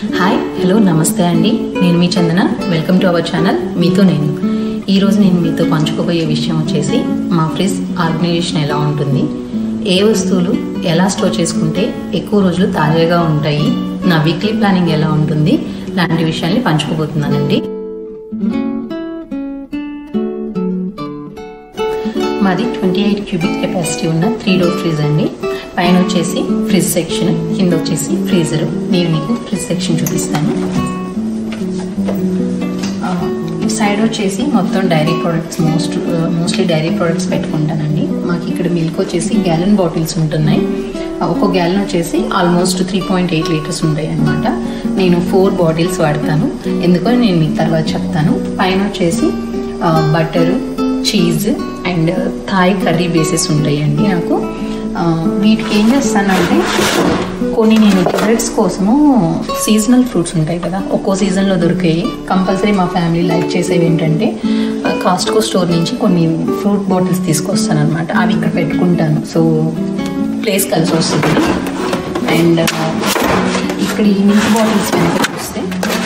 Hi hello నమస్తే అండి నేను మీ Chandana welcome to our channel మీతో నేను ఈరోజు నేను మీతో పంచుకోబోయే విషయం వచ్చేసి మా ఫ్రిడ్జ్ ఆర్గనైజేషన్ ఎలా ఉంటుంది ఏ వస్తువులు ఎలా స్టోర్ చేసుకుంటే ఎక్కువ రోజులు తాజాగా ఉంటాయి నా వీక్లీ ప్లానింగ్ ఎలా ఉంటుంది లాంటి విషయాల్ని పంచుకోబోతున్నానండి మాది ట్వంటీ ఎయిట్ క్యూబిక్ కెపాసిటీ ఉన్న త్రీ డోర్ ఫ్రిడ్జ్ అండి పైన వచ్చేసి ఫ్రిడ్జ్ సెక్షన్ కింద వచ్చేసి ఫ్రీజర్ నేను మీకు ఫ్రిడ్జ్ సెక్షన్ చూపిస్తాను ఆ, ఈ సైడ్ వచ్చేసి మొత్తం dairy products most mostly dairy products పెట్టుకుంటానండి మాకు ఇక్కడ మిల్క్ వచ్చేసి గ్యాలన్ బాటిల్స్ ఉంటున్నాయి ఆ, ఒక్కో గ్యాలన్ వచ్చేసి almost three point eight litres ఉంటాయి అనమాట నేను ఫోర్ బాటిల్స్ వాడతాను ఎందుకో నేను మీకు తర్వాత చెప్తాను పైన వచ్చేసి butter cheese and Thai curry bases ఉంటాయండి నాకు ఆ, వీటికి ఏం చేస్తానంటే కొన్ని నేను డెజర్ట్స్ కోసము సీజనల్ ఫ్రూట్స్ ఉంటాయి కదా ఒక్కో సీజన్లో దొరికాయి కంపల్సరీ మా ఫ్యామిలీ లైక్ చేసేవి ఏంటంటే కాస్ట్కో స్టోర్ నుంచి కొన్ని ఫ్రూట్ బాటిల్స్ తీసుకొస్తాను అనమాట అవి ఇక్కడ పెట్టుకుంటాను సో ప్లేస్ కలిసి వస్తుంది అండ్ ఇక్కడ ఈ మిల్క్ బాటిల్స్ వెనక చూస్తే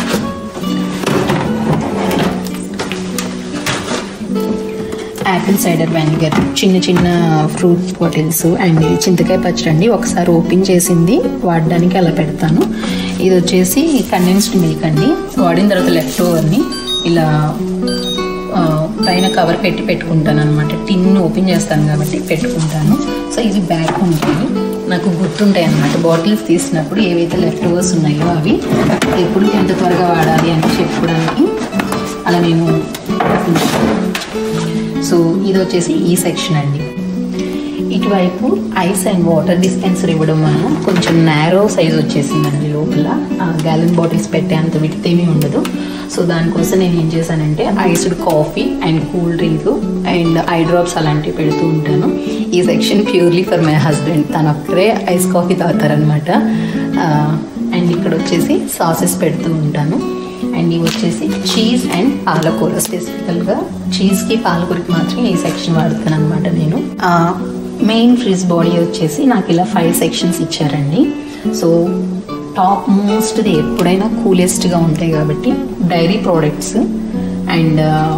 యాపిల్ సైడర్ వెనిగర్ చిన్న చిన్న ఫ్రూట్ బాటిల్స్ అండ్ ఇది చింతకాయ పచ్చడి అండి ఒకసారి ఓపెన్ చేసింది వాడడానికి అలా పెడతాను ఇది వచ్చేసి కండెన్స్డ్ మిల్క్ అండి వాడిన తర్వాత లెఫ్ట్ ఓవర్ని ఇలా ఆ, పైన కవర్ పెట్టి పెట్టుకుంటాను అనమాట టిన్ ఓపెన్ చేస్తాను కాబట్టి పెట్టుకుంటాను సో ఇవి బ్యాక్ ఉంటాయి నాకు గుర్తుంటాయి అనమాట బాటిల్స్ తీసినప్పుడు ఏవైతే లెఫ్ట్ ఓవర్స్ ఉన్నాయో అవి ఎప్పుడు ఎంత త్వరగా వాడాలి అని చెప్పుకోవడానికి అలా నేను పెట్టుకుంటాను. సో ఇది వచ్చేసి ఈ సెక్షన్ అండి ఇటువైపు ఐస్ అండ్ వాటర్ డిస్పెన్సర్ ఇవ్వడం వల్ల కొంచెం నేరో సైజ్ వచ్చేసిందండి లోపల గ్యాలన్ బాటిల్స్ పెట్టే అంత విడితే ఏమీ ఉండదు సో దానికోసం నేను ఏం చేశానంటే iced coffee and cool drink and eye drops అలాంటివి పెడుతూ ఉంటాను ఈ section purely for my husband తను ఒక్కరే ఐస్ కాఫీ తాగుతారనమాట అండ్ ఇక్కడ వచ్చేసి సాసెస్ పెడుతూ ఉంటాను అండ్ ఇవి వచ్చేసి చీజ్ అండ్ పాలకూర స్పెసిఫికల్గా చీజ్కి పాలకూరకి మాత్రం ఈ సెక్షన్ వాడుతాను అనమాట నేను మెయిన్ ఫ్రిజ్ బాడీ వచ్చేసి నాకు ఇలా ఫైవ్ సెక్షన్స్ ఇచ్చారండి సో టాప్ మోస్ట్ది ఎప్పుడైనా కూలెస్ట్గా ఉంటాయి కాబట్టి డైరీ ప్రోడక్ట్స్ అండ్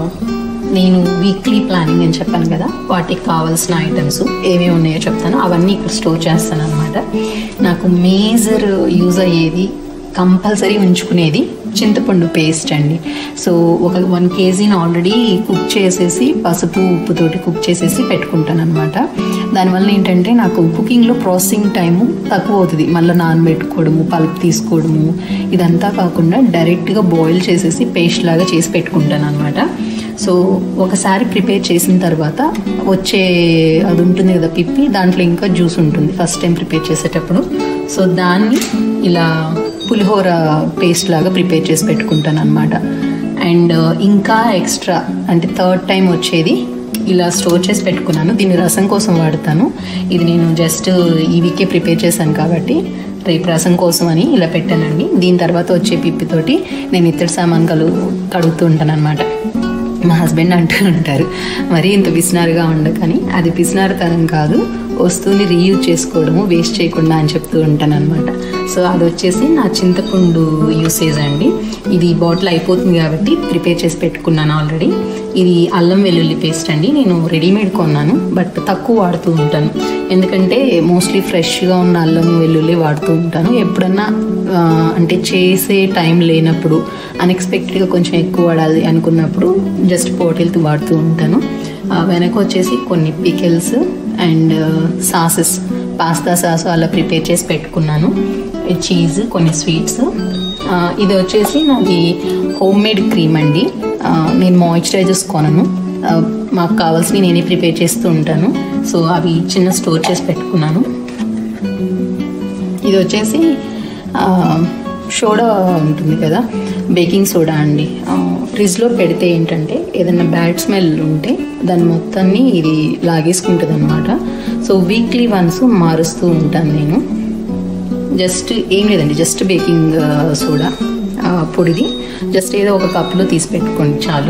నేను వీక్లీ ప్లానింగ్ అని చెప్పాను కదా వాటికి కావాల్సిన ఐటమ్స్ ఏమేమి ఉన్నాయో చెప్తాను అవన్నీ ఇక్కడ స్టోర్ చేస్తాను అనమాట నాకు మేజర్ యూజ్ అయ్యేది కంపల్సరీ ఉంచుకునేది చింతపండు పేస్ట్ అండి సో ఒక వన్ కేజీని ఆల్రెడీ కుక్ చేసేసి పసుపు ఉప్పుతోటి కుక్ చేసేసి పెట్టుకుంటాను అనమాట దానివల్ల ఏంటంటే నాకు కుకింగ్లో ప్రాసెసింగ్ టైము తక్కువ అవుతుంది మళ్ళీ నానబెట్టుకోవడము పల్ప్ తీసుకోవడము ఇదంతా కాకుండా డైరెక్ట్గా బాయిల్ చేసేసి పేస్ట్ లాగా చేసి పెట్టుకుంటాను అనమాట సో ఒకసారి ప్రిపేర్ చేసిన తర్వాత వచ్చే అది ఉంటుంది కదా పిప్పి దాంట్లో ఇంకా జ్యూస్ ఉంటుంది ఫస్ట్ టైం ప్రిపేర్ చేసేటప్పుడు సో దాన్ని ఇలా పులిహోర పేస్ట్ లాగా ప్రిపేర్ చేసి పెట్టుకుంటాను అనమాట అండ్ ఇంకా ఎక్స్ట్రా అంటే థర్డ్ టైం వచ్చేది ఇలా స్టోర్ చేసి పెట్టుకున్నాను దీన్ని రసం కోసం వాడతాను ఇది నేను జస్ట్ ఈ వీకే ప్రిపేర్ చేశాను కాబట్టి రేపు రసం కోసం అని ఇలా పెట్టానండి దీని తర్వాత వచ్చే పిప్పితోటి నేను ఇతర సామాన్ కలు కడుగుతూ ఉంటాను అనమాట మా హస్బెండ్ అంటూ ఉంటారు మరీ ఇంత పిసినారుగా ఉండకని అది పిసినారుతనం కాదు వస్తువుని రీయూజ్ చేసుకోవడము వేస్ట్ చేయకుండా అని చెప్తూ ఉంటాను అనమాట సో అది వచ్చేసి నా చింతపండు యూసేజ్ అండి ఇది బాటిల్ అయిపోతుంది కాబట్టి ప్రిపేర్ చేసి పెట్టుకున్నాను ఆల్రెడీ ఇది అల్లం వెల్లుల్లి పేస్ట్ అండి నేను రెడీమేడ్ కొన్నాను బట్ తక్కువ వాడుతూ ఉంటాను ఎందుకంటే మోస్ట్లీ ఫ్రెష్గా ఉన్న అల్లం వెల్లుల్లి వాడుతూ ఉంటాను ఎప్పుడన్నా ఆ, అంటే చేసే టైం లేనప్పుడు అన్ఎక్స్పెక్టెడ్గా కొంచెం ఎక్కువ వాడాలి అనుకున్నప్పుడు జస్ట్ బాటిల్తో వాడుతూ ఉంటాను ఆ, వెనక వచ్చేసి కొన్ని pickles and sauces pasta sauce అలా ప్రిపేర్ చేసి పెట్టుకున్నాను చీజ్ కొన్ని స్వీట్స్ ఇది వచ్చేసి నాది హోమ్ మేడ్ క్రీమ్ అండి ఆ, నేను మాయిశ్చరైజర్స్ కొనను ఆ, మాకు కావాల్సినవి నేనే ప్రిపేర్ చేస్తూ ఉంటాను సో అవి చిన్న స్టోర్ చేసి పెట్టుకున్నాను ఇది వచ్చేసి ఆ, సోడా ఉంటుంది కదా బేకింగ్ సోడా అండి ఆ, ఫ్రిడ్జ్లో పెడితే ఏంటంటే ఏదైనా బ్యాడ్ స్మెల్ ఉంటే దాన్ని మొత్తాన్ని ఇది లాగేసుకుంటుంది అనమాట సో వీక్లీ వన్స్ మారుస్తూ ఉంటాను నేను జస్ట్ ఏం లేదండి జస్ట్ బేకింగ్ ఆ, సోడా ఆ, పొడిది జస్ట్ ఏదో ఒక కప్లో తీసి పెట్టుకోండి చాలు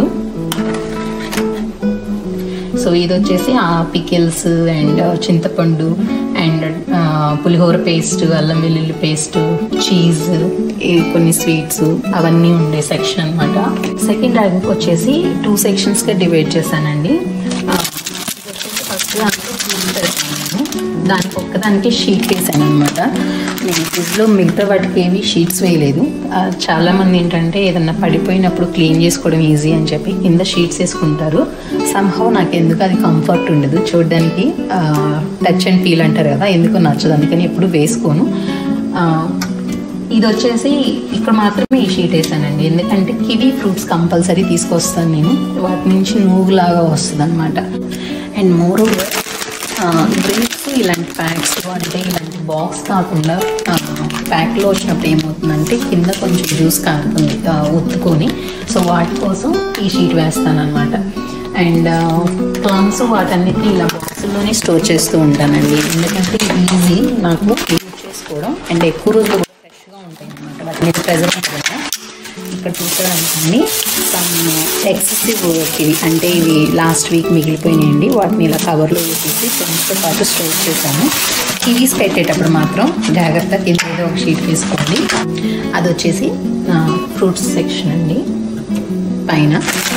సో ఇది వచ్చేసి ఆ పికిల్స్ అండ్ చింతపండు అండ్ పులిహోర పేస్ట్ అల్లం వెల్లుల్లి పేస్ట్ చీజ్ కొన్ని స్వీట్స్ అవన్నీ ఉండే సెక్షన్ అనమాట సెకండ్ ర్యాంక్ వచ్చేసి టూ సెక్షన్స్గా డివైడ్ చేశానండి ఆ, ఇది వచ్చేసి ఫస్ట్ దాంట్లో పూలు పెడతాను నేను దానికి ఒక్కదానికి షీట్ వేసాను అనమాట నేను ఫ్రిడ్జ్లో మిగతా వాటికి ఏవి షీట్స్ వేయలేదు ఆ, చాలా మంది ఏంటంటే ఏదన్నా పడిపోయినప్పుడు క్లీన్ చేసుకోవడం ఈజీ అని చెప్పి కింద షీట్స్ వేసుకుంటారు సంహవ్ నాకు ఎందుకు అది కంఫర్ట్ ఉండదు చూడడానికి టచ్ అండ్ ఫీల్ అంటారు కదా ఎందుకు నచ్చదు అందుకని ఎప్పుడు వేసుకోను ఆ, ఇది వచ్చేసి ఇక్కడ మాత్రమే ఈ షీట్ వేసానండి ఎందుకంటే కివీ ఫ్రూట్స్ కంపల్సరీ తీసుకొస్తాను నేను వాటి నుంచి నూగులాగా వస్తుంది అనమాట అండ్ మోర్ ఓవర్ డ్రింక్స్ ఇలాంటి ప్యాక్స్ అంటే ఇలాంటి బాక్స్ కాకుండా ప్యాక్లో వచ్చినప్పుడు ఏమవుతుందంటే కింద కొంచెం జ్యూస్ కారుతుంది ఆ, ఒత్తుకొని సో వాటి కోసం ఈ షీట్ వేస్తాను అనమాట అండ్ ప్లమ్స్ వాటన్నిటిని ఇలా బాక్సుల్లోనే స్టోర్ చేస్తూ ఉంటానండి ఎందుకంటే ఈజీ నాకు యూజ్ చేసుకోవడం అండ్ ఎక్కువ రోజులు కూడా ఫ్రెష్గా ఉంటాయి అనమాట వాటి మీద ప్రెజర్ ఉంటుంది ఇక్కడ చూసారనుకోండి సమ్ ఎక్సెసివ్ ఇవి అంటే ఇవి లాస్ట్ వీక్ మిగిలిపోయినాయండి వాటిని ఇలా కవర్లో వేసేసి ఫ్రెండ్స్తో పాటు స్టోర్ చేశాను కివీస్ పెట్టేటప్పుడు మాత్రం జాగ్రత్త కింద ఏదో ఒక షీట్ వేసుకోండి అది వచ్చేసి ఫ్రూట్స్ సెక్షన్ అండి పైన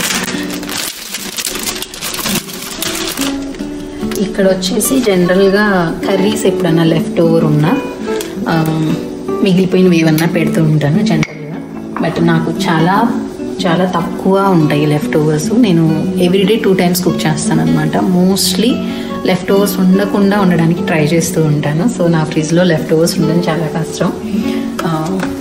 ఇక్కడ వచ్చేసి జనరల్గా కర్రీస్ ఎప్పుడన్నా లెఫ్ట్ ఓవర్ ఉన్నా ఆ, మిగిలిపోయినవి ఏమన్నా పెడుతూ ఉంటాను జనరల్గా బట్ నాకు చాలా చాలా తక్కువ ఉంటాయి లెఫ్ట్ ఓవర్స్ నేను ఎవ్రీడే టూ టైమ్స్ కుక్ చేస్తాను అనమాట మోస్ట్లీ లెఫ్ట్ ఓవర్స్ ఉండకుండా ఉండడానికి ట్రై చేస్తూ ఉంటాను సో నా ఫ్రిడ్జ్లో లెఫ్ట్ ఓవర్స్ ఉండడం చాలా కష్టం ఆ,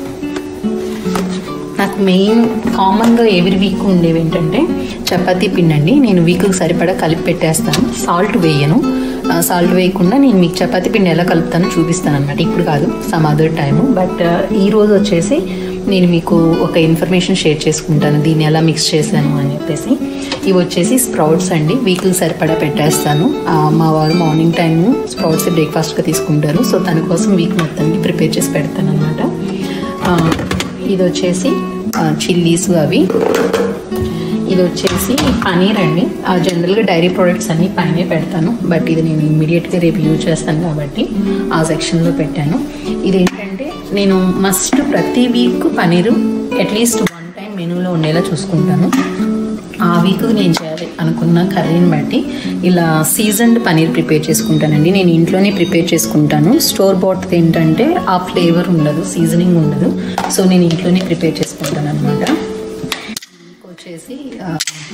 నాకు మెయిన్ కామన్గా ఎవ్రీ వీక్ ఉండేవి ఏంటంటే చపాతీ పిండి అండి నేను వీక్కి సరిపడా కలిపి పెట్టేస్తాను సాల్ట్ వేయను సాల్ట్ వేయకుండా నేను మీకు చపాతీ పిండి ఎలా కలుపుతానో చూపిస్తాను అనమాట ఇప్పుడు కాదు సమ్ అదర్ టైము బట్ ఈ రోజు వచ్చేసి నేను మీకు ఒక ఇన్ఫర్మేషన్ షేర్ చేసుకుంటాను దీన్ని ఎలా మిక్స్ చేశాను అని చెప్పేసి ఇవి వచ్చేసి స్ప్రౌట్స్ అండి వీక్కి సరిపడా పెట్టేస్తాను ఆ, మా వారు మార్నింగ్ టైము స్ప్రౌట్స్ బ్రేక్ఫాస్ట్గా తీసుకుంటారు సో తన కోసం వీక్ మొత్తానికి ప్రిపేర్ చేసి పెడతాను అనమాట ఇది వచ్చేసి చిల్లీస్ అవి ఇది వచ్చేసి పనీర్ అండి ఆ, జనరల్గా డైరీ ప్రోడక్ట్స్ అన్నీ పైనే పెడతాను బట్ ఇది నేను ఇమ్మీడియట్గా రేపు యూజ్ చేస్తాను కాబట్టి ఆ సెక్షన్లో పెట్టాను ఇది ఏంటంటే నేను మస్ట్ ప్రతి week paneer at least one time మెనూలో ఉండేలా చూసుకుంటాను ఆ వీక్ నేను చేయాలి అనుకున్న కర్రీని బట్టి ఇలా సీజన్డ్ పనీర్ ప్రిపేర్ చేసుకుంటానండి నేను ఇంట్లోనే ప్రిపేర్ చేసుకుంటాను స్టోర్ బాట్ ఏంటంటే ఆ ఫ్లేవర్ ఉండదు సీజనింగ్ ఉండదు సో నేను ఇంట్లోనే ప్రిపేర్ చేసుకుంటాను అనమాట వచ్చేసి ఆ,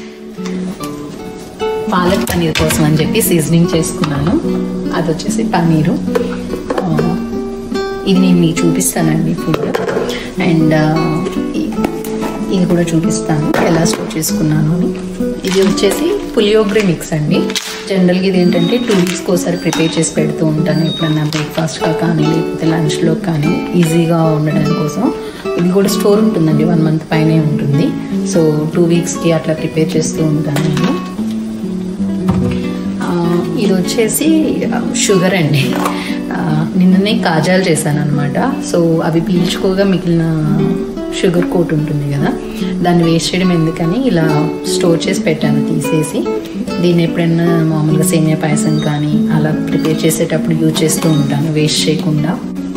పాలక్ పనీర్ కోసం అని చెప్పి సీజనింగ్ చేసుకున్నాను అది వచ్చేసి పనీరు ఆ, ఇది నేను మీకు చూపిస్తానండి ఫుడ్ అండ్ ఇది కూడా చూపిస్తాను ఎలా స్టోర్ చేసుకున్నాను అని ఇది వచ్చేసి పులియోగ్రి మిక్స్ అండి జనరల్గా ఇది ఏంటంటే టూ వీక్స్కి ఒకసారి ప్రిపేర్ చేసి పెడుతూ ఉంటాను ఎప్పుడన్నా బ్రేక్ఫాస్ట్గా కానీ లేకపోతే లంచ్లో కానీ ఈజీగా ఉండడం కోసం ఇది కూడా స్టోర్ ఉంటుందండి వన్ మంత్ పైనే ఉంటుంది సో టూ వీక్స్కి అట్లా ప్రిపేర్ చేస్తూ ఉంటాను నేను ఆ, ఇది వచ్చేసి ఆ, షుగర్ అండి ఆ, నిన్ననే కాజాలు చేశాను అనమాట సో అవి పీల్చుకోగా మిగిలిన షుగర్ కోట్ ఉంటుంది కదా దాన్ని వేస్ట్ చేయడం ఎందుకని ఇలా స్టోర్ చేసి పెట్టాను తీసేసి దీన్ని ఎప్పుడైనా మామూలుగా సేమియా పాయసం కానీ అలా ప్రిపేర్ చేసేటప్పుడు యూజ్ చేస్తూ ఉంటాను వేస్ట్ చేయకుండా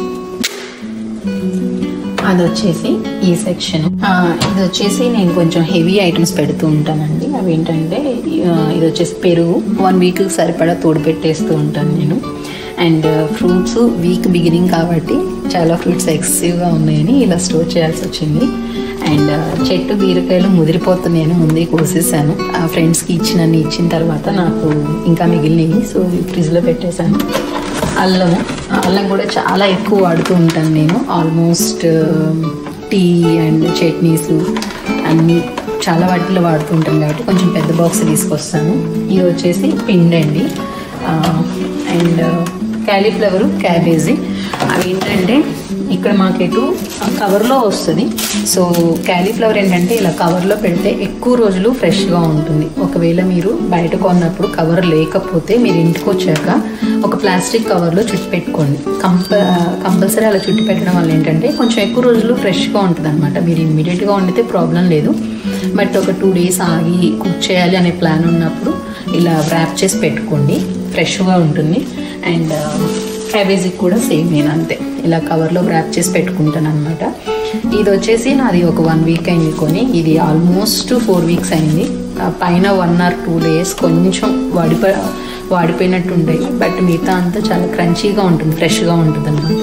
అది వచ్చేసి ఈ సెక్షన్ ఇది వచ్చేసి నేను కొంచెం హెవీ ఐటమ్స్ పెడుతూ ఉంటానండి అవి ఏంటంటే ఆ, ఇది వచ్చేసి పెరుగు వన్ వీక్ సరిపడా తోడు పెట్టేస్తూ ఉంటాను నేను అండ్ ఫ్రూట్స్ వీక్ బిగినింగ్ కాబట్టి చాలా ఫ్రూట్స్ ఎక్సెసివ్గా ఉన్నాయని ఇలా స్టోర్ చేయాల్సి వచ్చింది అండ్ చెట్టు బీరకాయలు ముదిరిపోతున్నాయని ముందే కోసేసాను ఆ ఫ్రెండ్స్కి ఇచ్చినన్ని ఇచ్చిన తర్వాత నాకు ఇంకా మిగిలినవి సో ఫ్రిడ్జ్లో పెట్టేశాను అల్లం అల్లం కూడా చాలా ఎక్కువ వాడుతూ ఉంటాను నేను ఆల్మోస్ట్ టీ అండ్ చట్నీస్ అన్నీ చాలా వాటిలో వాడుతూ ఉంటాను కాబట్టి కొంచెం పెద్ద బాక్స్ తీసుకొస్తాను ఇది వచ్చేసి పిండి అండి అండ్ క్యాలీఫ్లవర్ క్యాబేజీ అవి ఏంటంటే ఇక్కడ మాకెటు కవర్లో వస్తుంది సో క్యాలీఫ్లవర్ ఏంటంటే ఇలా కవర్లో పెడితే ఎక్కువ రోజులు ఫ్రెష్గా ఉంటుంది ఒకవేళ మీరు బయట కొన్నప్పుడు కవర్ లేకపోతే మీరు ఇంటికి వచ్చాక ఒక ప్లాస్టిక్ కవర్లో చుట్టి పెట్టుకోండి కంప కంపల్సరీ అలా చుట్టి పెట్టడం వల్ల ఏంటంటే కొంచెం ఎక్కువ రోజులు ఫ్రెష్గా ఉంటుంది అనమాట మీరు ఇమ్మీడియట్గా వండితే ప్రాబ్లం లేదు బట్ ఒక టూ డేస్ ఆగి కుక్ చేయాలి అనే ప్లాన్ ఉన్నప్పుడు ఇలా ర్యాప్ చేసి పెట్టుకోండి ఫ్రెష్గా ఉంటుంది అండ్ క్యాబేజీకి కూడా సేమ్ నేను అంతే ఇలా కవర్లో ర్యాప్ చేసి పెట్టుకుంటాను అనమాట ఇది వచ్చేసి నాది ఒక వన్ వీక్ అయింది కొని ఇది ఆల్మోస్ట్ ఫోర్ వీక్స్ అయింది ఆ పైన వన్ ఆర్ టూ డేస్ కొంచెం వాడిపో వాడిపోయినట్టు ఉంటాయి బట్ మిగతా అంతా చాలా క్రంచీగా ఉంటుంది ఫ్రెష్గా ఉంటుంది అనమాట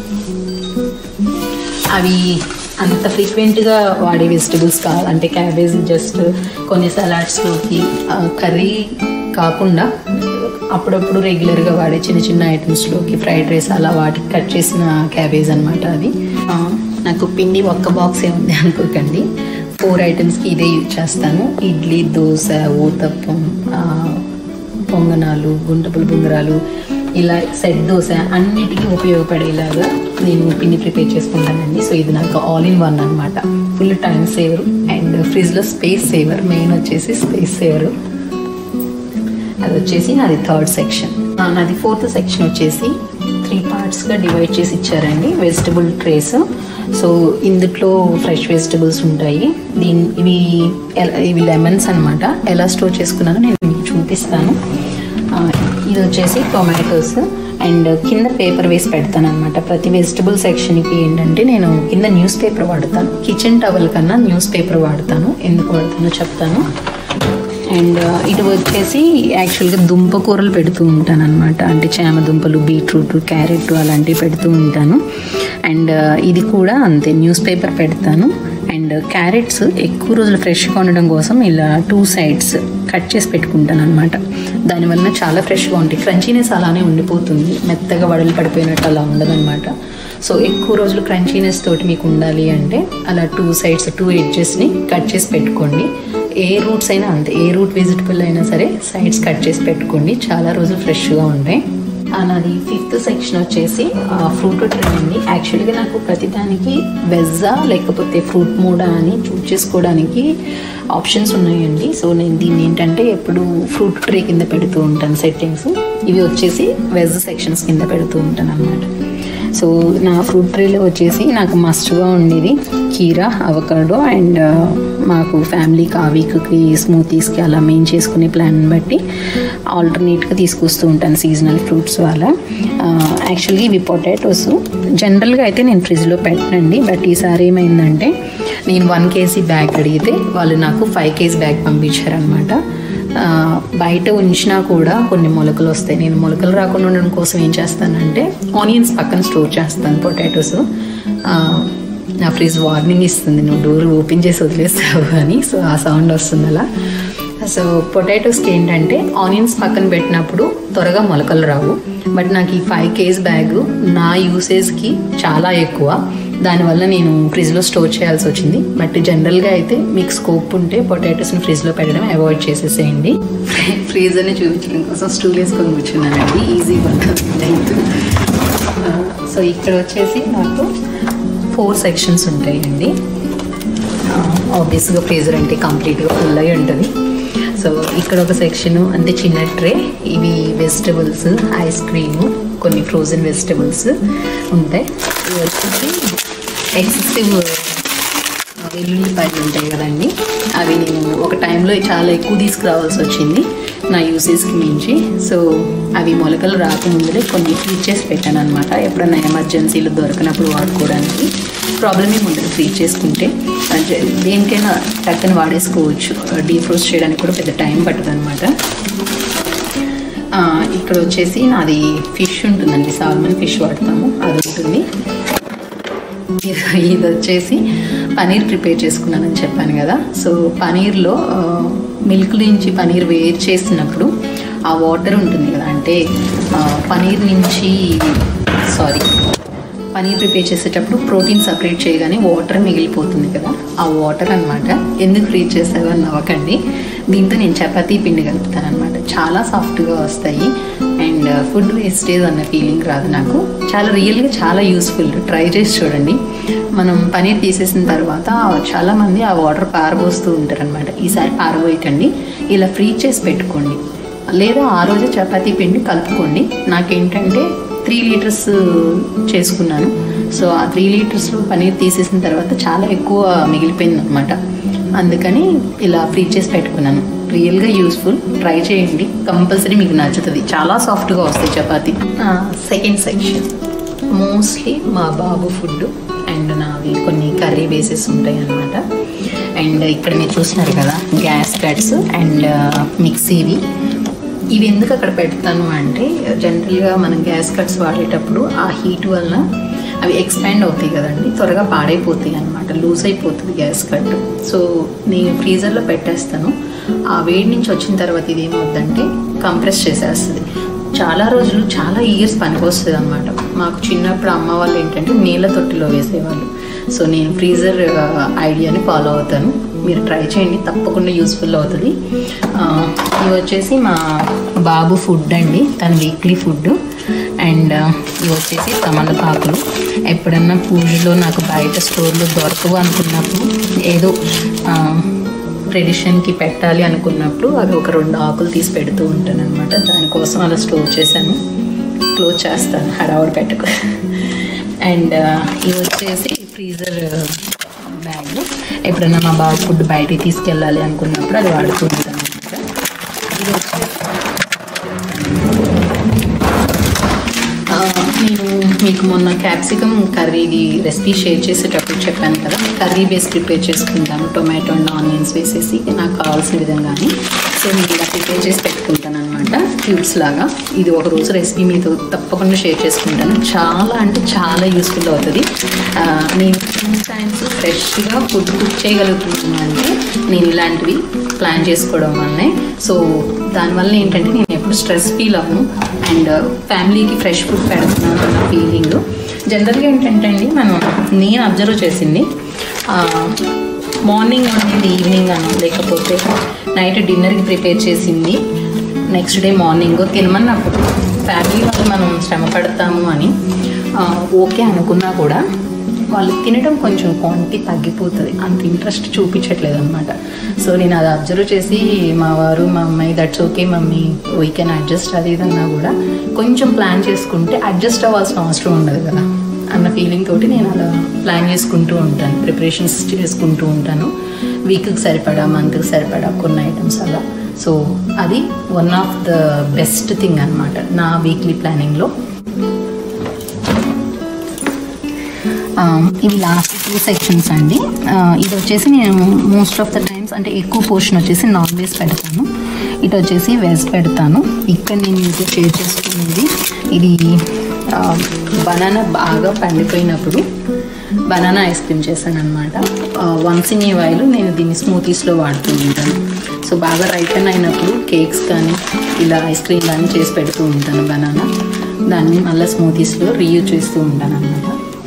అవి అంత ఫ్రీక్వెంట్గా వాడే వెజిటబుల్స్ కాదు అంటే క్యాబేజ్ జస్ట్ కొన్ని సలాడ్స్లోకి కర్రీ కాకుండా అప్పుడప్పుడు రెగ్యులర్గా వాడే చిన్న చిన్న ఐటమ్స్లోకి ఫ్రైడ్ రైస్ అలా వాటికి కట్ చేసిన క్యాబేజ్ అనమాట అది ఆ, నాకు పిండి ఒక్క బాక్సే ఉంది అనుకోకండి ఫోర్ ఐటమ్స్కి ఇదే యూజ్ చేస్తాను ఇడ్లీ దోశ ఊతప్పం ఆ, పొంగనాలు గుంటపుల బుంగరాలు ఇలా సెట్ దోశ అన్నిటికీ ఉపయోగపడేలాగా నేను పిండి ప్రిపేర్ చేసుకుంటానండి సో ఇది నాకు ఆల్ ఇన్ వన్ అనమాట ఫుల్ టైం సేవర్ అండ్ ఫ్రిడ్జ్లో స్పేస్ సేవర్ మెయిన్ వచ్చేసి స్పేస్ సేవర్ అది వచ్చేసి నాది థర్డ్ సెక్షన్ నాది ఫోర్త్ సెక్షన్ వచ్చేసి త్రీ పార్ట్స్గా డివైడ్ చేసి ఇచ్చారండి వెజిటబుల్ ట్రేస్ సో ఇందులో ఫ్రెష్ వెజిటబుల్స్ ఉంటాయి దీని ఇవి ఎల- ఇవి లెమన్స్ అనమాట ఎలా స్టోర్ చేసుకున్నానో నేను మీకు చూపిస్తాను ఆ, ఇది వచ్చేసి టొమాటోస్ అండ్ కింద పేపర్ వేసి పెడతాను అనమాట ప్రతి వెజిటబుల్ సెక్షన్కి ఏంటంటే నేను కింద న్యూస్ పేపర్ వాడతాను కిచెన్ టవల్ కన్నా న్యూస్ పేపర్ వాడతాను ఎందుకు వాడతానో చెప్తాను అండ్ ఇటు వచ్చేసి యాక్చువల్గా దుంప కూరలు పెడుతూ ఉంటాను అనమాట అంటే చామ దుంపలు బీట్రూట్ క్యారెట్ అలాంటివి పెడుతూ ఉంటాను అండ్ ఇది కూడా అంతే న్యూస్ పేపర్ పెడతాను అండ్ క్యారెట్స్ ఎక్కువ రోజులు ఫ్రెష్గా ఉండడం కోసం ఇలా టూ సైడ్స్ కట్ చేసి పెట్టుకుంటాను అనమాట దానివల్ల చాలా ఫ్రెష్గా ఉంటాయి క్రంచీనెస్ అలానే ఉండిపోతుంది మెత్తగా వడలు పడిపోయినట్టు అలా ఉండదన్నమాట సో ఎక్కువ రోజులు క్రంచీనెస్ తోటి మీకు ఉండాలి అంటే అలా టూ సైడ్స్ టూ ఎడ్జెస్ని కట్ చేసి పెట్టుకోండి ఏ రూట్స్ అయినా అంతే ఏ రూట్ వెజిటబుల్ అయినా సరే సైడ్స్ కట్ చేసి పెట్టుకోండి చాలా రోజులు ఫ్రెష్గా ఉంటాయి ఆ, నాది ఫిఫ్త్ సెక్షన్ వచ్చేసి ఫ్రూట్ ట్రీ అండి యాక్చువల్గా నాకు ప్రతిదానికి వెజ్జా లేకపోతే ఫ్రూట్ మూడా అని చూస్ చేసుకోవడానికి ఆప్షన్స్ ఉన్నాయండి సో నేను దీన్ని ఏంటంటే ఎప్పుడు ఫ్రూట్ ట్రీ కింద పెడుతూ ఉంటాను సెట్టింగ్స్ ఇవి వచ్చేసి వెజ్ సెక్షన్స్ కింద పెడుతూ ఉంటాను అనమాట సో నా ఫ్రూట్ ట్రీలో వచ్చేసి నాకు మస్ట్గా ఉండేది కీరా అవకాడో అండ్ మాకు ఫ్యామిలీకి ఆ వీక్కి స్మూతీస్కి అలా మెయిన్ చేసుకునే ప్లాన్ బట్టి ఆల్టర్నేట్గా తీసుకొస్తూ ఉంటాను సీజనల్ ఫ్రూట్స్ వాళ్ళ యాక్చువల్గా ఇవి పొటాటోస్ జనరల్గా అయితే నేను ఫ్రిడ్జ్లో పెట్టనండి బట్ ఈసారి ఏమైందంటే నేను వన్ కేజీ బ్యాగ్ అడిగితే వాళ్ళు నాకు ఫైవ్ కేజీ బ్యాగ్ పంపించారనమాట ఆ, బయట ఉంచినా కూడా కొన్ని మొలకలు వస్తాయి నేను మొలకలు రాకుండా ఉండడం కోసం ఏం చేస్తానంటే ఆనియన్స్ పక్కన స్టోర్ చేస్తాను పొటాటోస్ నా ఫ్రిడ్జ్ వార్నింగ్ ఇస్తుంది నువ్వు డోర్ ఓపెన్ చేసి వదిలేస్తావు అని సో ఆ సౌండ్ వస్తుంది అలా సో పొటాటోస్కి ఏంటంటే ఆనియన్స్ పక్కన పెట్టినప్పుడు త్వరగా మొలకలు రావు బట్ నాకు ఈ ఫైవ్ కేజ్ బ్యాగ్ నా యూసేజ్కి చాలా ఎక్కువ దానివల్ల నేను ఫ్రిడ్జ్లో స్టోర్ చేయాల్సి వచ్చింది బట్ జనరల్గా అయితే మీకు స్కోప్ ఉంటే పొటాటోస్ని ఫ్రిడ్జ్లో పెట్టడం అవాయిడ్ చేసేసేయండి ఫ్రీజర్ని చూపించడం కోసం స్టూల్ వేసుకొని కూర్చున్నానండి ఈజీగా ఉంటుంది సో ఇక్కడ వచ్చేసి నాకు ఫోర్ సెక్షన్స్ ఉంటాయండి ఆబ్వియస్గా ఫ్రీజర్ అంటే కంప్లీట్గా ఫుల్ అయి ఉంటుంది సో ఇక్కడ ఒక సెక్షన్ అంటే చిన్న ట్రే ఇవి వెజిటబుల్స్ ఐస్ క్రీము కొన్ని ఫ్రోజన్ వెజిటబుల్స్ ఉంటాయి ఇవి వచ్చేసి ఎక్సెసివ్ వెల్లుల్లిపాయలు ఉంటాయి కదండి అవి నేను ఒక టైంలో చాలా ఎక్కువ తీసుకురావాల్సి వచ్చింది నా యూసేజ్కి మించి సో అవి మొలకలు రాకముందులే కొన్ని ఫ్రీజ్ చేసి పెట్టాను అనమాట ఎప్పుడైనా ఎమర్జెన్సీలు దొరకనప్పుడు వాడుకోవడానికి ప్రాబ్లం ఏమి ఉండదు ఫ్రీజ్ చేసుకుంటే అంటే దేనికైనా టక్కన వాడేసుకోవచ్చు డీప్ రోస్ట్ చేయడానికి కూడా పెద్ద టైం పట్టదు అనమాట ఇక్కడ వచ్చేసి నాది ఫిష్ ఉంటుందండి సాల్మన్ ఫిష్ వాడతాము అది ఉంటుంది ఇది- ఇది వచ్చేసి పనీర్ ప్రిపేర్ చేసుకున్నానని చెప్పాను కదా సో పనీర్లో ఆ, మిల్క్ నుంచి పనీర్ వేరు చేసినప్పుడు ఆ వాటర్ ఉంటుంది కదా అంటే ఆ, పనీర్ నుంచి సారీ పనీర్ ప్రిపేర్ చేసేటప్పుడు ప్రోటీన్ సపరేట్ చేయగానే వాటర్ మిగిలిపోతుంది కదా ఆ వాటర్ అన్నమాట ఎందుకు ఫ్రీజ్ చేసావు అని నవ్వకండి దీంతో నేను చపాతీ పిండి కలుపుతాను అనమాట చాలా సాఫ్ట్గా వస్తాయి అండ్ ఫుడ్ వేస్టేజ్ అన్న ఫీలింగ్ రాదు నాకు చాలా రియల్గా చాలా యూస్ఫుల్ ట్రై చేసి చూడండి మనం పనీర్ తీసేసిన తర్వాత చాలామంది ఆ వాటర్ పారబోస్తూ ఉంటారనమాట ఈసారి పారబోయకండి ఇలా ఫ్రీజ్ చేసి పెట్టుకోండి లేదా ఆ రోజు చపాతీ పిండి కలుపుకోండి నాకేంటంటే త్రీ లీటర్స్ చేసుకున్నాను సో ఆ త్రీ లీటర్స్లో పనీర్ తీసేసిన తర్వాత చాలా ఎక్కువ మిగిలిపోయింది అనమాట అందుకని ఇలా ఫ్రీజ్ చేసి పెట్టుకున్నాను రియల్గా యూస్ఫుల్ ట్రై చేయండి కంపల్సరీ మీకు నచ్చుతుంది చాలా సాఫ్ట్గా వస్తాయి చపాతి సెకండ్ సెక్షన్ మోస్ట్లీ మా బాబు ఫుడ్ అండ్ నావి కొన్ని కర్రీ బేసెస్ ఉంటాయి అన్నమాట అండ్ ఇక్కడ మీరు చూస్తున్నారు కదా గ్యాస్ కట్స్ అండ్ మిక్సీవి ఇవి ఎందుకు అక్కడ పెడతాను అంటే జనరల్గా మనం గ్యాస్ కట్స్ వాడేటప్పుడు ఆ హీట్ వల్ల అవి ఎక్స్పాండ్ అవుతాయి కదండి త్వరగా పాడైపోతాయి అనమాట లూజ్ అయిపోతుంది గ్యాస్ కట్ సో నేను ఫ్రీజర్లో పెట్టేస్తాను ఆ వేడి నుంచి వచ్చిన తర్వాత ఇది ఏమవుద్దంటే కంప్రెస్ చేసేస్తుంది చాలా రోజులు చాలా ఇయర్స్ పనికొస్తుంది అనమాట మాకు చిన్నప్పుడు అమ్మ వాళ్ళు ఏంటంటే నీళ్ళ తొట్టిలో వేసేవాళ్ళు సో నేను ఫ్రీజర్ ఐడియాని ఫాలో అవుతాను మీరు ట్రై చేయండి తప్పకుండా యూస్ఫుల్ అవుతుంది ఆ, ఇవి వచ్చేసి మా బాబు ఫుడ్ అండి తన వీక్లీ ఫుడ్ అండ్ ఇవి వచ్చేసి తమలపాకులు ఎప్పుడన్నా పూజలో నాకు బయట స్టోర్లో దొరకవు అనుకున్నప్పుడు ఏదో ట్రెడిషన్కి పెట్టాలి అనుకున్నప్పుడు అవి ఒక రెండు ఆకులు తీసి పెడుతూ ఉంటాను అనమాట దానికోసం అలా స్టోర్ చేశాను క్లోజ్ చేస్తాను హడావుడు పెట్టుకో అండ్ ఇవి వచ్చేసి ఫ్రీజర్ బ్యాగ్ ఎప్పుడైనా మా బాబు ఫుడ్ బయటికి తీసుకెళ్ళాలి అనుకున్నప్పుడు అది వాడుతూ ఉంటాను అనమాట ఇది వచ్చేసి ఆ, నేను మీకు మొన్న క్యాప్సికమ్ కర్రీది రెసిపీ షేర్ చేసేటప్పుడు చెప్పాను కదా కర్రీ బేస్ ప్రిపేర్ చేసుకుంటాను టొమాటో అండ్ ఆనియన్స్ వేసేసి నాకు కావాల్సిన విధంగానే సో నేను ఇలా ప్రిపేర్ చేసి పెట్టుకుంటాను అనమాట క్యూబ్స్ లాగా ఇది ఒక రోజు రెసిపీ మీతో తప్పకుండా షేర్ చేసుకుంటాను చాలా అంటే చాలా యూస్ఫుల్ అవుతుంది ఆ, నేను టూ టైమ్స్ ఫ్రెష్గా ఫుడ్ కుక్ చేయగలుగుతున్నాను అంటే నేను ఇలాంటివి ప్లాన్ చేసుకోవడం వల్లనే సో దానివల్ల ఏంటంటే నేను ఎప్పుడు స్ట్రెస్ ఫీల్ అవ్వను అండ్ ఫ్యామిలీకి ఫ్రెష్ ఫుడ్ పెడుతున్నాను అన్న ఫీలింగ్ జనరల్గా ఏంటంటే అండి మనం నేను అబ్జర్వ్ చేసింది మార్నింగ్ వండింది ఈవినింగ్ అను లేకపోతే నైట్ డిన్నర్కి ప్రిపేర్ చేసింది నెక్స్ట్ డే మార్నింగ్ తినమన్నప్పుడు ఫ్యామిలీ వాళ్ళు మనం శ్రమ పడతాము అని ఆ, ఓకే అనుకున్నా కూడా వాళ్ళు తినడం కొంచెం క్వాంటిటీ తగ్గిపోతుంది అంత ఇంట్రెస్ట్ చూపించట్లేదు అనమాట సో నేను అది అబ్జర్వ్ చేసి మా వారు మా అమ్మాయి that's okay mummy we can adjust అది ఇదన్నా కూడా కొంచెం ప్లాన్ చేసుకుంటే అడ్జస్ట్ అవ్వాల్సిన అవసరం ఉండదు కదా అన్న ఫీలింగ్ తోటి నేను అలా ప్లాన్ చేసుకుంటూ ఉంటాను ప్రిపరేషన్స్ చేసుకుంటూ ఉంటాను వీక్కి సరిపడా మంత్కి సరిపడా కొన్ని ఐటమ్స్ అలా సో అది one of the best thing అనమాట నా వీక్లీ ప్లానింగ్లో ఆ, ఇవి లాస్ట్ టూ సెక్షన్స్ అండి ఆ, ఇది వచ్చేసి నేను మోస్ట్ ఆఫ్ ద టైమ్స్ అంటే ఎక్కువ పోర్షన్ వచ్చేసి నాన్ వెజ్ పెడతాను ఇటు వచ్చేసి వెజ్ పెడతాను ఇక్కడ నేను ఇది షేర్ చేసుకునేది ఇది బనానా బాగా పండిపోయినప్పుడు బనానా ఐస్ క్రీమ్ చేశాను అనమాట వన్స్ ఇన్ ఏ వైల్ నేను దీన్ని స్మూతీస్లో వాడుతూ ఉంటాను సో బాగా రైపన్ అయినప్పుడు కేక్స్ కానీ ఇలా ఐస్ క్రీమ్ కానీ చేసి పెడుతూ ఉంటాను బనానా దాన్ని మళ్ళీ స్మూతీస్లో రీయూజ్ చేస్తూ ఉంటాను అనమాట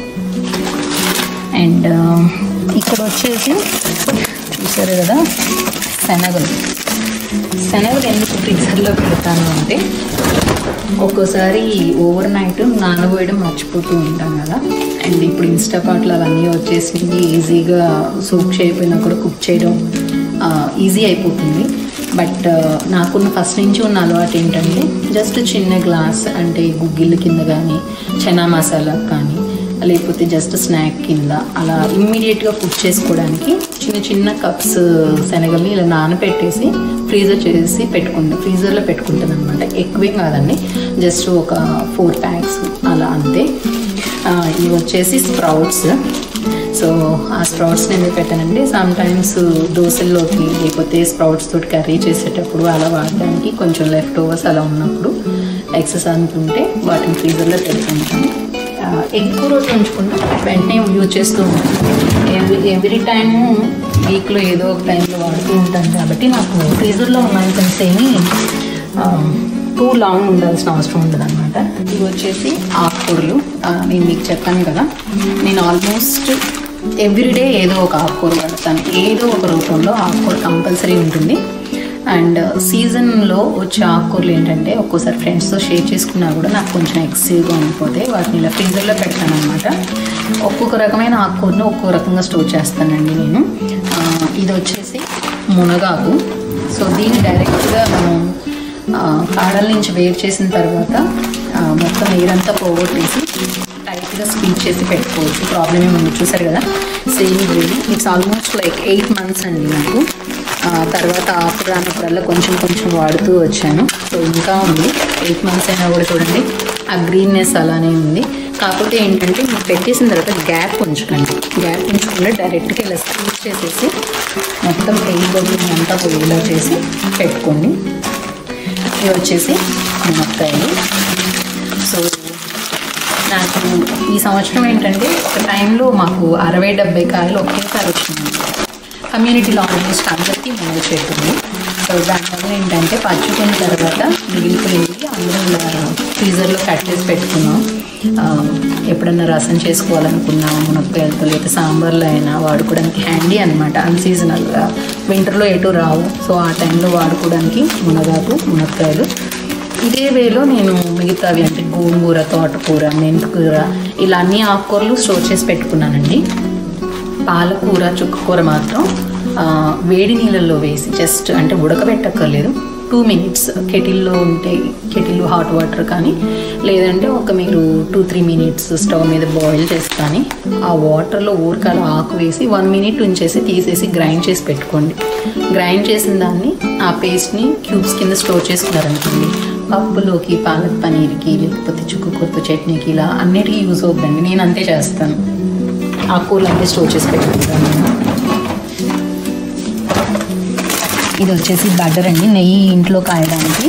అండ్ ఇక్కడ వచ్చేసి చూసారు కదా శనగలు శనగలు ఎందుకు ఫ్రీజర్లో పెడతాను అంటే ఒక్కోసారి ఓవర్ నైట్ నానబోయడం మర్చిపోతూ ఉంటాం కదా అండ్ ఇప్పుడు ఇన్స్టాపాట్లు అవన్నీ వచ్చేసింది ఈజీగా సూప్ చేయకపోయినా కూడా కుక్ చేయడం ఈజీ అయిపోతుంది బట్ నాకున్న ఫస్ట్ నుంచి ఉన్న అలవాటు ఏంటంటే జస్ట్ చిన్న గ్లాస్ అంటే గుగ్గిళ్ళ కింద కానీ చనా మసాలా కానీ లేకపోతే జస్ట్ స్నాక్ కింద అలా ఇమ్మీడియట్గా కుక్ చేసుకోవడానికి చిన్న చిన్న కప్స్ శనగల్ని ఇలా నానబెట్టేసి ఫ్రీజర్ చేసి పెట్టుకుంటాను ఫ్రీజర్లో పెట్టుకుంటాను అనమాట ఎక్కువేం కాదండి జస్ట్ ఒక ఫోర్ ప్యాక్స్ అలా అంతే ఆ, ఇవి వచ్చేసి స్ప్రౌట్స్ సో ఆ స్ప్రౌట్స్ ఎందుకు పెట్టానంటే సమ్ టైమ్స్ దోశల్లోకి లేకపోతే స్ప్రౌట్స్ తోటి కర్రీ చేసేటప్పుడు అలా వాడడానికి కొంచెం లెఫ్ట్ ఓవర్స్ అలా ఉన్నప్పుడు ఎక్సెస్ అనుకుంటే వాటిని ఫ్రీజర్లో పెట్టుకుంటాను ఆ, ఎక్కువ రోజులు ఉంచుకున్నా వెంటనే యూజ్ చేస్తూ ఉంటాను ఎవ్రీ ఎవ్రీ టైము వీక్లో ఏదో ఒక టైంలో వాడుతూ ఉంటాను కాబట్టి నాకు ఫ్రీజర్లో ఉన్న ఐటమ్స్ ఏమి టూ లాంగ్ ఉండాల్సిన అవసరం ఉండదు అనమాట ఇవి వచ్చేసి ఆకుకూరలు ఆ, నేను మీకు చెప్పాను కదా నేను ఆల్మోస్ట్ ఎవ్రీడే ఏదో ఒక ఆకుకూర వాడతాను ఏదో ఒక రూపంలో ఆకుకూర కంపల్సరీ ఉంటుంది అండ్ సీజన్లో వచ్చే ఆకుకూరలు ఏంటంటే ఒక్కోసారి ఫ్రెండ్స్తో షేర్ చేసుకున్నా కూడా నాకు కొంచెం ఎక్సెసివ్గా ఉండిపోతే వాటిని ఇలా ఫ్రీజర్లో పెడతాను అనమాట ఒక్కొక్క రకమైన ఆకుకూరను ఒక్కొక్క రకంగా స్టోర్ చేస్తానండి నేను ఆ, ఇది వచ్చేసి మునగాకు సో దీన్ని డైరెక్ట్గా మనం ఆ, కాడల నుంచి వేరు చేసిన తర్వాత ఆ, మొత్తం నీరంతా పోగొట్టేసి టైట్గా స్పీడ్ చేసి పెట్టుకోవచ్చు ప్రాబ్లం ఏమి ఉంది చూసారు కదా same gravy it's almost like eight months అండి నాకు ఆ, తర్వాత ఆఫర్ రానప్పుడల్లా కొంచెం కొంచెం వాడుతూ వచ్చాను సో ఇంకా ఉంది ఎయిట్ మంత్స్ అయినా కూడా చూడండి ఆ గ్రీన్నెస్ అలానే ఉంది కాకపోతే ఏంటంటే మీరు పెట్టేసిన తర్వాత గ్యాప్ ఉంచకండి గ్యాప్ ఉంచకుండా డైరెక్ట్గా ఇలా స్క్రీన్ చేసేసి మొత్తం ఎయిట్ బబుల్ అంతా పోయేలా చేసి పెట్టుకోండి ఇవి వచ్చేసి మునక్కాయలు సో నాకు ఈ సంవత్సరం ఏంటంటే ఒక టైంలో మాకు అరవై డెబ్బై కాయలు ఒకేసారి వచ్చినాయి కమ్యూనిటీలో ఆల్మోస్ట్ అందరికీ ముందు చెట్టుంది సో దానివల్ల ఏంటంటే పచ్చుకున్న తర్వాత మిగిలిపోయింది అందరం ఇలా ఫ్రీజర్లో కట్ చేసి పెట్టుకున్నాం ఆ, ఎప్పుడన్నా రసం చేసుకోవాలనుకున్నా మునక్కాయలతో లేదా సాంబార్లో అయినా వాడుకోవడానికి హ్యాండీ అనమాట అన్సీజనల్గా వింటర్లో ఎటు రావు సో ఆ టైంలో వాడుకోవడానికి మునగాకు మునక్కాయలు ఇదే వేలో నేను మిగతావి అంటే గోంగూర తోటకూర మెంతికూర ఇలా అన్ని ఆకుకూరలు స్టోర్ చేసి పెట్టుకున్నానండి పాలకూర చుక్కకూర మాత్రం ఆ, వేడి నీళ్ళల్లో వేసి జస్ట్ అంటే ఉడకబెట్టక్కర్లేదు టూ మినిట్స్ కెటిల్లో ఉంటే కెటిల్ హాట్ వాటర్ కానీ లేదంటే ఒక మీరు టూ త్రీ మినిట్స్ స్టవ్ మీద బాయిల్ చేసి కానీ ఆ వాటర్లో ఊరకాల ఆకు వేసి వన్ మినిట్ ఉంచేసి తీసేసి గ్రైండ్ చేసి పెట్టుకోండి గ్రైండ్ చేసిన దాన్ని ఆ పేస్ట్ని క్యూబ్స్ కింద స్టోర్ చేసుకున్నారనుకోండి పప్పులోకి పాలక్ పనీర్కి లేకపోతే చుక్కకూరతో చట్నీకి ఇలా అన్నిటికీ యూజ్ అవుతుందండి నేను అంతే చేస్తాను ఆ కూరలు అన్నీ స్టోర్ చేసి పెట్టుకుంటాను నేను ఇది వచ్చేసి బటర్ అండి నెయ్యి ఇంట్లో కాయడానికి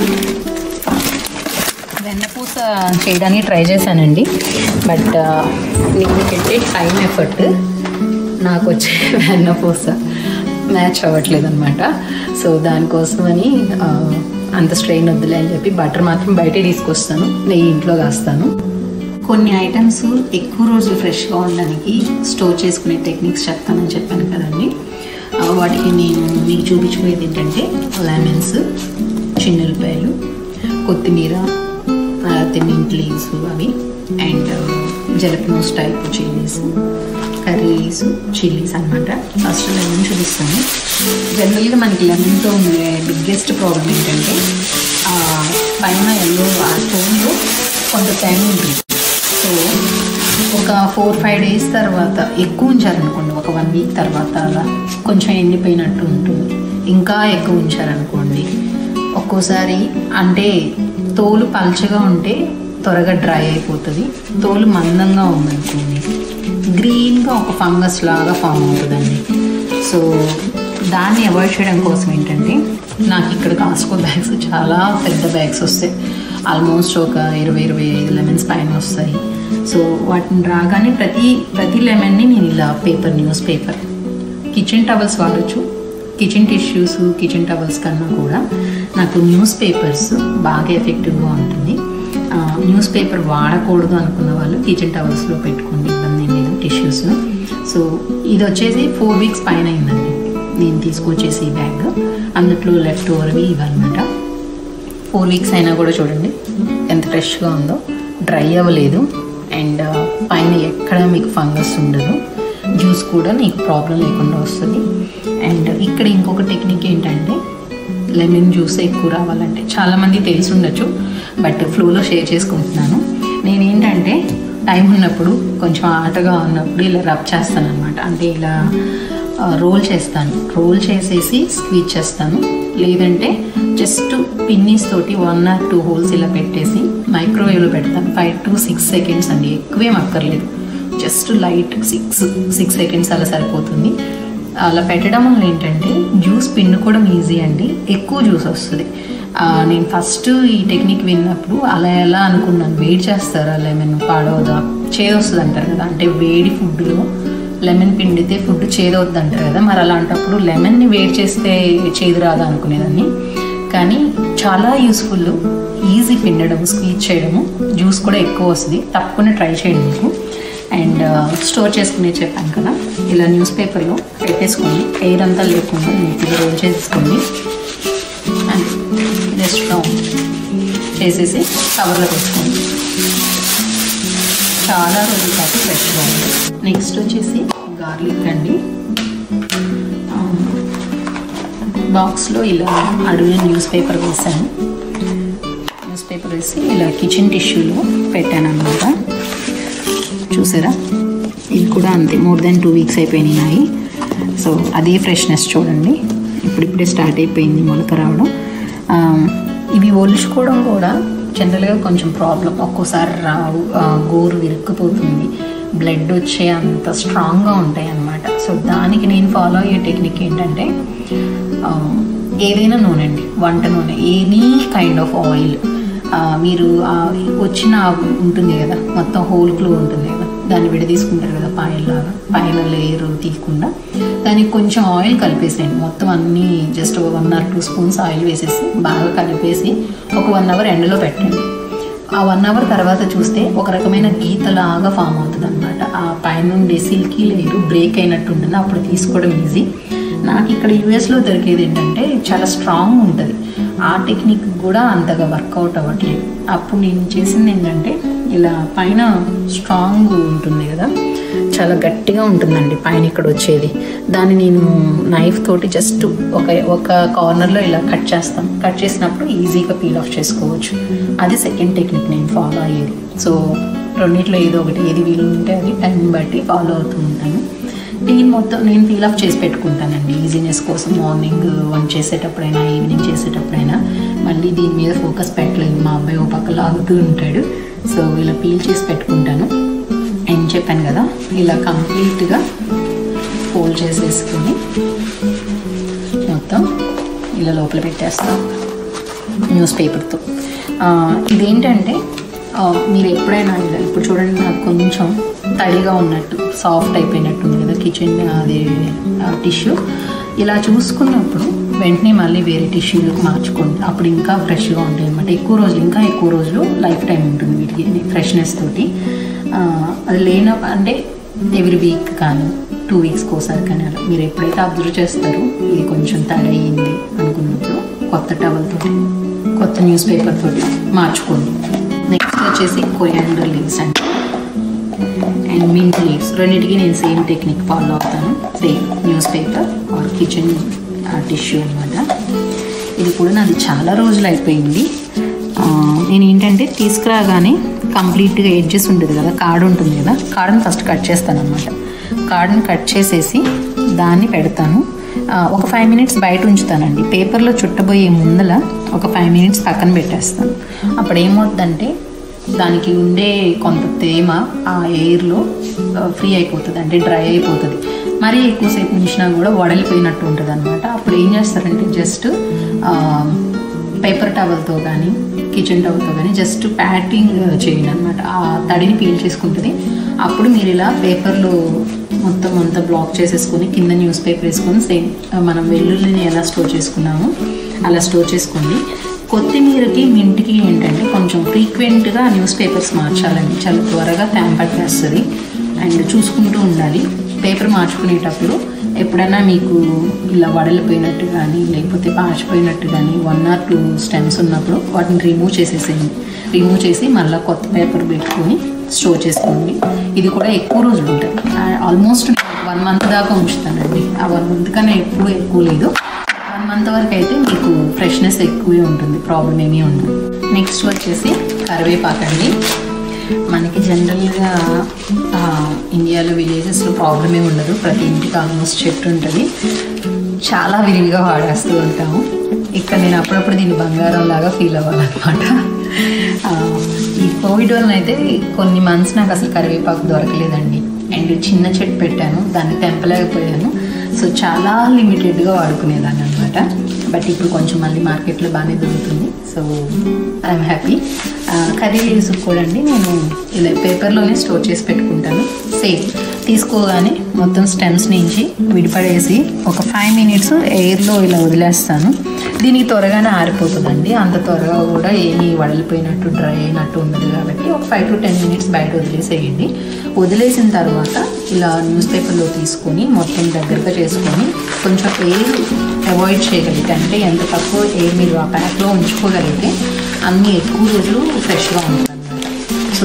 వెన్నపూస చేయడానికి ట్రై చేశానండి బట్ నేను పెట్టే టైం ఎఫర్ట్ నాకు వచ్చే వెన్నపూస మ్యాచ్ అవ్వట్లేదు అనమాట సో దానికోసమని ఆ, అంత స్ట్రెయిన్ వద్దులే అని చెప్పి బటర్ మాత్రం బయటే తీసుకొస్తాను నెయ్యి ఇంట్లో కాస్తాను కొన్ని ఐటమ్స్ ఎక్కువ రోజులు ఫ్రెష్గా ఉండడానికి స్టోర్ చేసుకునే టెక్నిక్స్ చెప్తానని చెప్పాను కదండి ఆ, వాటికి నేను మీకు చూపించుకునేది ఏంటంటే లెమన్స్ చిన్నులపాయలు కొత్తిమీర తర్వాత మింట్ లీవ్స్ అవి and jalapenos type chillies curries chillies అనమాట ఫస్ట్ లెమన్ చూపిస్తాను జనరల్గా మనకి లెమన్తో ఉండే బిగ్గెస్ట్ ప్రాబ్లం ఏంటంటే ఆ పైన ఎల్లో ఆ స్టోన్లో కొంత టైం ఉంటుంది సో ఒక ఫోర్ ఫైవ్ డేస్ తర్వాత ఎక్కువ ఉంచారనుకోండి ఒక వన్ వీక్ తర్వాత అలా కొంచెం ఎండిపోయినట్టు ఉంటుంది ఇంకా ఎక్కువ ఉంచారనుకోండి ఒక్కోసారి అంటే తోలు పల్చగా ఉంటే త్వరగా డ్రై అయిపోతుంది తోలు మందంగా ఉందనుకోండి గ్రీన్గా ఒక ఫంగస్ లాగా ఫామ్ అవుతుందండి సో దాన్ని అవాయిడ్ చేయడం కోసం ఏంటంటే నాకు ఇక్కడ కాస్కో బ్యాగ్స్ చాలా పెద్ద బ్యాగ్స్ వస్తాయి ఆల్మోస్ట్ ఒక ఇరవై ఇరవై ఐదు లెమన్స్ పైన వస్తాయి సో వాటిని రాగానే ప్రతి ప్రతి లెమన్ని నేను ఇలా paper news paper kitchen towels వాడచ్చు కిచెన్ టిష్యూస్ కిచెన్ టవల్స్ కన్నా కూడా నాకు న్యూస్ పేపర్స్ బాగా ఎఫెక్టివ్గా ఉంటుంది ఆ, న్యూస్ పేపర్ వాడకూడదు అనుకున్న వాళ్ళు కిచెన్ టవల్స్లో పెట్టుకోండి ఇబ్బంది ఏం లేదు టిష్యూస్ సో ఇది వచ్చేసి ఫోర్ వీక్స్ పైన అయిందండి నేను తీసుకొచ్చేసి ఈ బ్యాగ్ అందులో లెఫ్ట్ ఓవర్వి ఇవన్నమాట ఫోర్ వీక్స్ అయినా కూడా చూడండి ఎంత ఫ్రెష్గా ఉందో డ్రై అవ్వలేదు అండ్ పైన ఎక్కడ మీకు ఫంగస్ ఉండదు జ్యూస్ కూడా నీకు ప్రాబ్లం లేకుండా వస్తుంది అండ్ ఇక్కడ ఇంకొక టెక్నిక్ ఏంటంటే లెమన్ జ్యూస్ ఎక్కువ రావాలంటే చాలామంది తెలిసి ఉండొచ్చు బట్ ఫ్లోలో షేర్ చేసుకుంటున్నాను నేనేంటంటే టైం ఉన్నప్పుడు కొంచెం ఆటగా ఉన్నప్పుడు ఇలా రబ్ చేస్తాను అనమాట అంటే ఇలా ఆ, రోల్ చేస్తాను రోల్ చేసేసి స్క్వీజ్ చేస్తాను లేదంటే జస్ట్ పిన్నీస్ తోటి వన్ ఆర్ టూ హోల్స్ ఇలా పెట్టేసి మైక్రోవేవ్లో పెడతాను ఫైవ్ టు సిక్స్ సెకండ్స్ అండి ఎక్కువేం అక్కర్లేదు just light six six seconds అలా సరిపోతుంది అలా పెట్టడం వల్ల ఏంటంటే జ్యూస్ పిండుకోవడం ఈజీ అండి ఎక్కువ జ్యూస్ వస్తుంది ఆ, నేను ఫస్ట్ ఈ టెక్నిక్ విన్నప్పుడు అలా ఎలా అనుకున్నాను వేడి చేస్తారా లెమన్ పాడవదా చేదొస్తుంది అంటారు కదా అంటే వేడి ఫుడ్లో లెమన్ పిండితే ఫుడ్ చేదవుద్ది అంటారు కదా మరి అలాంటప్పుడు లెమన్ని వేడి చేస్తే చేదు రాదా అనుకునేదాన్ని కానీ చాలా యూస్ఫుల్ ఈజీ పిండడం స్క్వీజ్ చేయడము జ్యూస్ కూడా ఎక్కువ వస్తుంది తప్పకుండా ట్రై చేయండి మీకు అండ్ స్టోర్ చేసుకునే చెప్పాను కదా ఇలా న్యూస్ పేపర్లో పెట్టేసుకోండి ఎయిర్ అంతా లేకుండా నీట్గా రోల్ చేసేసుకోండి అండ్ జస్ట్ రౌండ్ చేసేసి కవర్లో పెట్టుకోండి చాలా రోజుల పాటు ఫ్రెష్గా ఉంది నెక్స్ట్ వచ్చేసి గార్లిక్ అండి బాక్స్లో ఇలా అడుగున న్యూస్ పేపర్ వేసాను న్యూస్ పేపర్ వేసి ఇలా కిచెన్ టిష్యూలో పెట్టాను అనమాట చూసారా ఇది కూడా అంతే మోర్ దెన్ టూ వీక్స్ అయిపోయినాయి సో అదే ఫ్రెష్నెస్ చూడండి ఇప్పుడిప్పుడే స్టార్ట్ అయిపోయింది మొలక రావడం ఆ, ఇవి ఒలుచుకోవడం కూడా జనరల్గా కొంచెం ప్రాబ్లం ఒక్కోసారి రావు ఆ, గోరు విరుక్కుపోతుంది బ్లడ్ వచ్చే అంత స్ట్రాంగ్గా ఉంటాయి అన్నమాట సో దానికి నేను ఫాలో అయ్యే టెక్నిక్ ఏంటంటే ఆ, ఏదైనా నూనె అండి వంట నూనె ఎనీ కైండ్ ఆఫ్ ఆయిల్ మీరు ఆ వచ్చిన ఆ ఉంటుంది కదా మొత్తం హోల్ క్లూ ఉంటుంది కదా దాన్ని విడదీసుకుంటారు కదా పాయల్లాగా పైన లేయర్ తీయకుండా దానికి కొంచెం ఆయిల్ కలిపేసేయండి మొత్తం అన్నీ జస్ట్ ఒక one or two spoons oil వేసేసి బాగా కలిపేసి ఒక వన్ అవర్ ఎండలో పెట్టండి ఆ వన్ అవర్ తర్వాత చూస్తే ఒక రకమైన గీతలాగా ఫామ్ అవుతుంది అనమాట ఆ పైనుండి సిల్కీ లేరు బ్రేక్ అయినట్టు ఉంటుంది అప్పుడు తీసుకోవడం ఈజీ నాకు ఇక్కడ యూఎస్లో దొరికేది ఏంటంటే చాలా స్ట్రాంగ్ ఉంటుంది ఆ టెక్నిక్ కూడా అంతగా వర్కౌట్ అవ్వట్లేదు అప్పుడు నేను చేసింది ఏంటంటే ఇలా పైన స్ట్రాంగ్ ఉంటుంది కదా చాలా గట్టిగా ఉంటుందండి పైన ఇక్కడ వచ్చేది దాన్ని నేను నైఫ్ తోటి జస్ట్ ఒక ఒక కార్నర్లో ఇలా కట్ చేస్తాను కట్ చేసినప్పుడు ఈజీగా పీల్ ఆఫ్ చేసుకోవచ్చు అది సెకండ్ టెక్నిక్ నేను ఫాలో అయ్యేది సో రెండిట్లో ఏదో ఒకటి ఏది వీలు ఉంటే అది టైం బట్టి ఫాలో అవుతూ ఉంటాను పీల్ మొత్తం నేను పీల్ ఆఫ్ చేసి పెట్టుకుంటానండి ఈజీనెస్ కోసం మార్నింగ్ వంట చేసేటప్పుడైనా ఈవినింగ్ చేసేటప్పుడైనా మళ్ళీ దీని మీద ఫోకస్ పెట్టలేదు మా అబ్బాయి ఓ పక్క లాగుతూ ఉంటాడు సో ఇలా పీల్ చేసి పెట్టుకుంటాను ఏం చెప్పాను కదా ఇలా కంప్లీట్గా ఫోల్డ్ చేసేసుకొని మొత్తం ఇలా లోపల పెట్టేస్తాం న్యూస్ పేపర్తో ఇదేంటంటే ఆ, మీరు ఎప్పుడైనా ఇలా ఇప్పుడు చూడండి నాకు కొంచెం తడిగా ఉన్నట్టు సాఫ్ట్ అయిపోయినట్టు ఉంది కదా కిచెన్ అది టిష్యూ ఇలా చూసుకున్నప్పుడు వెంటనే మళ్ళీ వేరే టిష్యూలకు మార్చుకోండి అప్పుడు ఇంకా ఫ్రెష్గా ఉంటాయి అనమాట ఎక్కువ రోజులు ఇంకా ఎక్కువ రోజులు లైఫ్ టైం ఉంటుంది వీటికి ఫ్రెష్నెస్ తోటి ఆ, అది లేన అంటే ఎవ్రీ వీక్ కానీ టూ వీక్స్కి ఒకసారి కానీ అలా మీరు ఎప్పుడైతే అబ్జర్వ్ చేస్తారో ఇది కొంచెం తడయింది అనుకున్నప్పుడు కొత్త టవల్ తోటి కొత్త న్యూస్ పేపర్ తోటి మార్చుకోండి నెక్స్ట్ వచ్చేసి కొరియాండర్ లీవ్స్ అంటే అండ్ మింట్ లీవ్స్ రెండింటికి నేను సేమ్ టెక్నిక్ ఫాలో అవుతాను same news paper or kitchen tissue అనమాట ఇది కూడా నాది చాలా రోజులు అయిపోయింది ఆ, నేను ఏంటంటే తీసుకురాగానే కంప్లీట్గా ఎడ్జెస్ ఉంటుంది కదా కార్డ్ ఉంటుంది కదా కార్డ్ని ఫస్ట్ కట్ చేస్తాను అనమాట కార్డ్ని కట్ చేసేసి దాన్ని పెడతాను ఆ, ఒక ఫైవ్ మినిట్స్ బయట ఉంచుతానండి పేపర్లో చుట్టబోయే ముందల ఒక ఫైవ్ మినిట్స్ పక్కన పెట్టేస్తాను అప్పుడు ఏమవుతుందంటే దానికి ఉండే కొంత తేమ ఆ ఎయిర్లో ఫ్రీ అయిపోతుంది అంటే డ్రై అయిపోతుంది మరీ ఎక్కువసేపు ఉంచినా కూడా వడలిపోయినట్టు ఉంటుంది అనమాట అప్పుడు ఏం చేస్తారంటే జస్ట్ పేపర్ టవల్తో కానీ కిచెన్ టవల్తో కానీ జస్ట్ ప్యాటింగ్ చేయండి అనమాట ఆ తడిని పీల్ చేసుకుంటుంది అప్పుడు మీరు ఇలా పేపర్లో మొత్తం అంతా బ్లాక్ చేసేసుకొని కింద న్యూస్ పేపర్ వేసుకొని సేమ్ మనం వెల్లుల్లిని ఎలా స్టోర్ చేసుకున్నామో అలా స్టోర్ చేసుకోండి కొత్తిమీరకి మింటికి ఏంటంటే కొంచెం ఫ్రీక్వెంట్గా న్యూస్ పేపర్స్ మార్చాలండి చాలా త్వరగా ట్యాంపర్ చేస్తుంది అండ్ చూసుకుంటూ ఉండాలి పేపర్ మార్చుకునేటప్పుడు ఎప్పుడైనా మీకు ఇలా వడలిపోయినట్టు కానీ లేకపోతే పాచిపోయినట్టు కానీ వన్ ఆర్ టూ స్టెమ్స్ ఉన్నప్పుడు వాటిని రిమూవ్ చేసేసేయండి రిమూవ్ చేసి మళ్ళీ కొత్త పేపర్ పెట్టుకొని స్టోర్ చేసుకోండి ఇది కూడా ఎక్కువ రోజులు ఉంటుంది ఆల్మోస్ట్ వన్ మంత్ దాకా ఉంచుతానండి ఆ వన్ మంత్ కన్నా ఎక్కువ ఎక్కువ లేదు వన్ మంత్ వరకు అయితే మీకు ఫ్రెష్నెస్ ఎక్కువే ఉంటుంది ప్రాబ్లం ఏమీ ఉండదు నెక్స్ట్ వచ్చేసి కరివేపాకు అండి మనకి జనరల్గా ఆ, ఇండియాలో విలేజెస్లో ప్రాబ్లం ఏమి ఉండదు ప్రతి ఇంటికి ఆల్మోస్ట్ చెట్టు ఉంటుంది చాలా విరివిగా వాడేస్తూ ఉంటాము ఇక్కడ నేను అప్పుడప్పుడు దీన్ని బంగారం లాగా ఫీల్ అవ్వాలన్నమాట ఆ, ఈ కోవిడ్ వలన అయితే కొన్ని మంత్స్ నాకు అసలు కరివేపాకు దొరకలేదండి అండ్ చిన్న చెట్టు పెట్టాను దాన్ని తెంపలేకపోయాను సో చాలా లిమిటెడ్గా వాడుకునేదాన్ని అనమాట బట్ ఇప్పుడు కొంచెం మళ్ళీ మార్కెట్లో బాగానే దొరుకుతుంది so I'm happy curry leaves కూడా అండి నేను ఇలా పేపర్లోనే స్టోర్ చేసి పెట్టుకుంటాను సేమ్ తీసుకోగానే మొత్తం స్టెమ్స్ నుంచి విడిపడేసి ఒక ఫైవ్ మినిట్స్ ఎయిర్లో ఇలా వదిలేస్తాను దీనికి త్వరగానే ఆరిపోతుందండి అంత త్వరగా కూడా ఏమీ వడలిపోయినట్టు డ్రై అయినట్టు ఉండదు కాబట్టి ఒక ఫైవ్ టు టెన్ మినిట్స్ బయట వదిలేసేయండి వదిలేసిన తర్వాత ఇలా న్యూస్ పేపర్లో తీసుకొని మొత్తం దగ్గరగా చేసుకొని కొంచెం ఎయిర్ అవాయిడ్ చేయగలిగితే అంటే ఎంత తక్కువ ఎయిర్ మీరు ఆ ప్యాక్లో ఉంచుకోగలిగితే అన్ని ఎక్కువ రోజులు ఫ్రెష్గా ఉంటుంది సో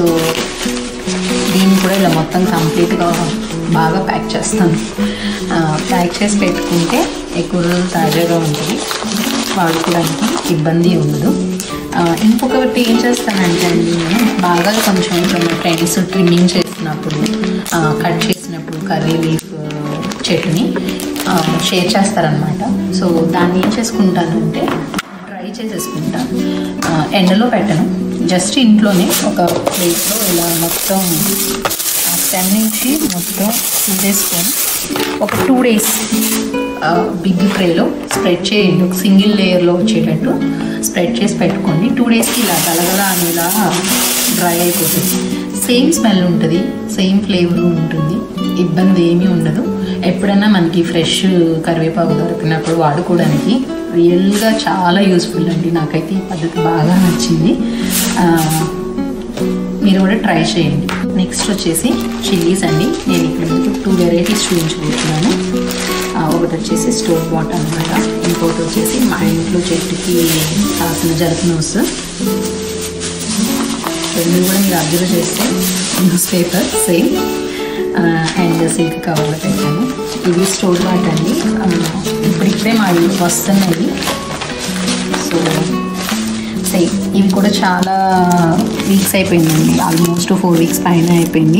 దీన్ని కూడా ఇలా మొత్తం కంప్లీట్గా బాగా ప్యాక్ చేస్తాను ఆ, ప్యాక్ చేసి పెట్టుకుంటే ఎక్కువ రోజులు తాజాగా ఉంటుంది వాడుకోవడానికి ఇబ్బంది ఉండదు ఆ, ఇంకొకటి ఏం చేస్తానంటే అండి నేను బాగా కొంచెం మన ఫ్రెండ్స్ ట్రిమ్మింగ్ చేసినప్పుడు ఆ, కట్ చేసినప్పుడు కర్రీ లీఫ్ చెట్టుని షేర్ చేస్తారనమాట సో దాన్ని ఏం చేసుకుంటానంటే డ్రై చేసేసుకుంటాను ఆ, ఎండలో పెట్టను జస్ట్ ఇంట్లోనే ఒక ప్లేట్లో ఇలా మొత్తం స్టెమ్ నుంచి మొత్తం తీసేసుకొని ఒక టూ డేస్ బిగ్ ట్రేలో స్ప్రెడ్ చేయండి ఒక సింగిల్ లేయర్లో వచ్చేటట్టు స్ప్రెడ్ చేసి పెట్టుకోండి టూ డేస్కి ఇలా గలగల అనేలా డ్రై అయిపోతుంది సేమ్ స్మెల్ ఉంటుంది సేమ్ ఫ్లేవర్ ఉంటుంది ఇబ్బంది ఏమీ ఉండదు ఎప్పుడైనా మనకి ఫ్రెష్ కరివేపాకు దొరికినప్పుడు వాడుకోవడానికి రియల్గా చాలా యూస్ఫుల్ అండి నాకైతే ఈ పద్ధతి బాగా నచ్చింది ఆ, మీరు కూడా ట్రై చేయండి నెక్స్ట్ వచ్చేసి చిల్లీస్ అండి నేను ఇక్కడ మీకు టూ వెరైటీస్ చూపించబోతున్నాను ఆ, ఒకటి వచ్చేసి స్టోర్ బాట్ అనమాట ఇంకోటి వచ్చేసి మా ఇంట్లో చెట్టుకి కాసిన జలపనోస్ రెండు కూడా మీరు అబ్జర్వ్ చేస్తే news paper same and silk కవర్లో పెట్టాను ఇది స్టోర్ బాట్ అండి ఆ, ఇప్పుడిప్పుడే మావి వస్తున్నాయి సో సేమ్ ఇవి కూడా చాలా వీక్స్ అయిపోయిందండి ఆల్మోస్ట్ ఫోర్ వీక్స్ పైన అయిపోయింది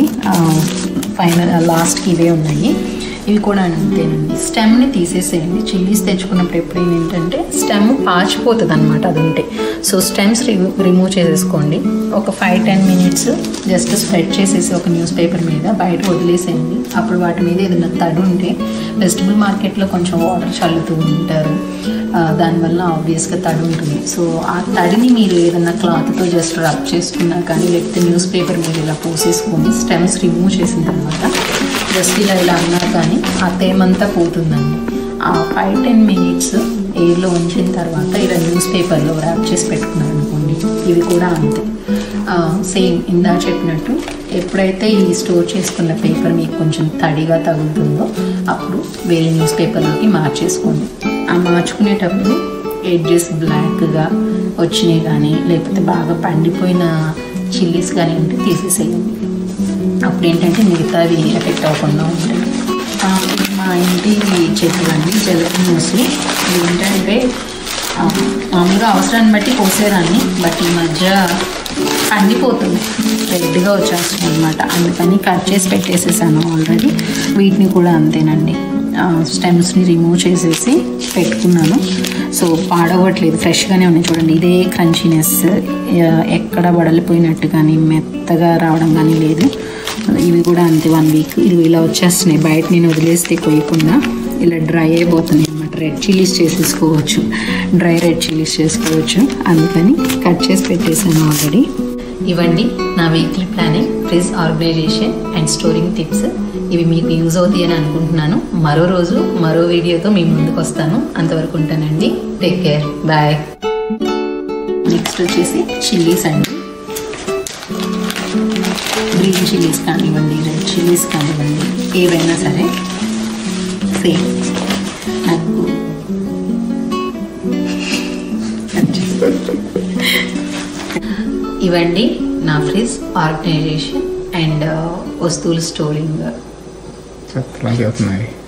ఫైనల్ లాస్ట్కి ఇవే ఉన్నాయి ఇవి కూడా అంతేనండి స్టెమ్ని తీసేసేయండి చిల్లీస్ తెచ్చుకున్నప్పుడు ఎప్పుడైనా ఏంటంటే స్టెమ్ పాచిపోతుంది అనమాట అది ఉంటే సో స్టెమ్స్ రిమూవ్ చేసేసుకోండి ఒక five ten minutes just spread చేసేసి ఒక న్యూస్ పేపర్ మీద బయట వదిలేసేయండి అప్పుడు వాటి మీద ఏదైనా తడి ఉంటే వెజిటబుల్ మార్కెట్లో కొంచెం వాటర్ చల్లుతూ ఉంటారు ఆ, దానివల్ల ఆబ్వియస్గా తడి ఉంటుంది సో ఆ తడిని మీరు ఏదైనా క్లాత్తో జస్ట్ రబ్ చేసుకున్నా కానీ లేకపోతే న్యూస్ పేపర్ మీద ఇలా పోసేసుకొని స్టెమ్స్ రిమూవ్ చేసిన తర్వాత జస్ట్ ఇలా ఇలా అన్నా కానీ ఆ తేమంతా పోతుందండి ఆ ఫైవ్ టెన్ మినిట్స్ ఎయిర్లో ఉంచిన తర్వాత ఇలా న్యూస్ పేపర్లో ర్యాప్ చేసి పెట్టుకున్నారు అనుకోండి ఇవి కూడా అంతే సేమ్ ఇందా చెప్పినట్టు ఎప్పుడైతే ఈ స్టోర్ చేసుకున్న పేపర్ మీకు కొంచెం తడిగా తగులుతుందో అప్పుడు వేరే న్యూస్ పేపర్లోకి మార్చేసుకోండి ఆ మార్చుకునేటప్పుడు ఎడ్జెస్ బ్లాక్గా వచ్చినాయి కానీ లేకపోతే బాగా పండిపోయిన చిల్లీస్ కానీ ఉంటే తీసేసేయండి అప్పుడు ఏంటంటే మిగతావి ఎఫెక్ట్ అవ్వకుండా ఉంటాయి ఆ, ఇది మా ఇంటి చెట్లు అండి జలపి మూసి ఇవి ఏంటంటే ఆ, మామూలుగా అవసరాన్ని బట్టి కోసేదాన్ని బట్ ఈ మధ్య పండిపోతుంది రెడ్గా వచ్చేస్తుంది అనమాట అందుకని కట్ చేసి పెట్టేసేసాను ఆల్రెడీ వీటిని కూడా అంతేనండి స్టెమ్స్ని రిమూవ్ చేసేసి పెట్టుకున్నాను సో పాడవట్లేదు ఫ్రెష్గానే ఉన్నాయి చూడండి ఇదే క్రంచీనెస్ ఎక్కడ వడలిపోయినట్టు కానీ మెత్తగా రావడం కానీ లేదు ఇవి కూడా అంతే వన్ వీక్ ఇది ఇలా వచ్చేస్తున్నాయి బయట నేను వదిలేస్తే కొయ్యకుండా ఇలా డ్రై అయిపోతున్నాయి అనమాట రెడ్ చిల్లీస్ చేసేసుకోవచ్చు డ్రై రెడ్ చిల్లీస్ చేసుకోవచ్చు అందుకని కట్ చేసి పెట్టేశాను ఆల్రెడీ ఇవ్వండి నా weekly planning fridge organisation and storing tips ఇవి మీకు యూజ్ అవుతాయి అని అనుకుంటున్నాను మరో రోజు మరో వీడియోతో మీ ముందుకు వస్తాను అంతవరకు ఉంటానండి టేక్ కేర్ బాయ్ నెక్స్ట్ వచ్చేసి చిల్లీస్ అండి గ్రీన్ చిల్లీస్ కానివ్వండి రెడ్ చిల్లీస్ కానివ్వండి ఏవైనా సరే సేమ్ నాకు ఇవండి నా ఫ్రిజ్ ఆర్గనైజేషన్ అండ్ వస్తువులు స్టోరింగ్ చెత్తలాగే అవుతున్నాయి